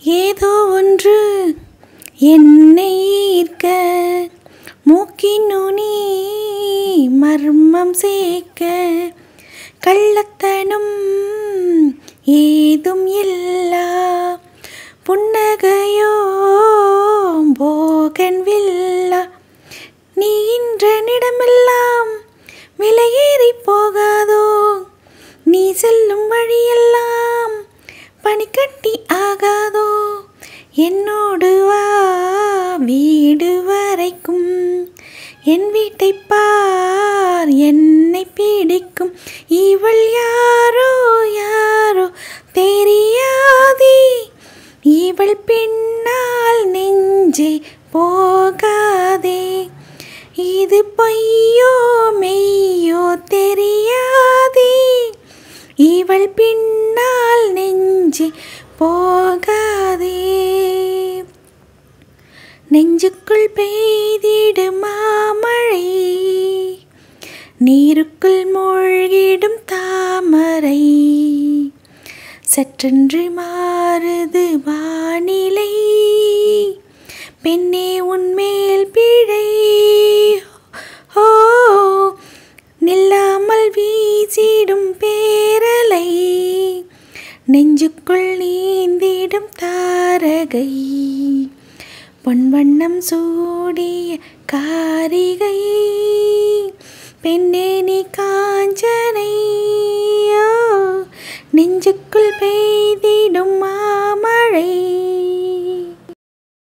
ஏதோ ஒன்று என்னை ஈர்க்க மூக்கின் நுனி மர்மம் சேர்க்க கள்ளத்தனம் ஏதும் இல்லா புன்னகையோ போகன் வில்லா நீ இன்றனிடமெல்லாம் விலையேறி போகாதோ நீ செல்லும் வழியெல்லாம் பனிக்கட்டி ஆகாதோ என்னோடு வா வீடு வரைக்கும் என் வீட்டை பார் என்னை பிடிக்கும் இவள் யாரோ யாரோ தெரியாதே இவள் பின்னால் நெஞ்சே போகாதே இது பொய்யோ மெய்யோ தெரியாதே இவள் பின்னால் நெஞ்சே போகாதே நெஞ்சுக்குள் பெய்திடும் மாமழை நீருக்குள் மூழ்கிடும் தாமரை சற்றென்று மாறுது வானிலை பெண்ணே உன்மேல் பிழை ஓ நில்லாமல் வீசிடும் பேரலை நெஞ்சுக்குள் நீந்திடும் தாரகை பொன்வண்ணம் சூடிய காரிகை பெண்ணே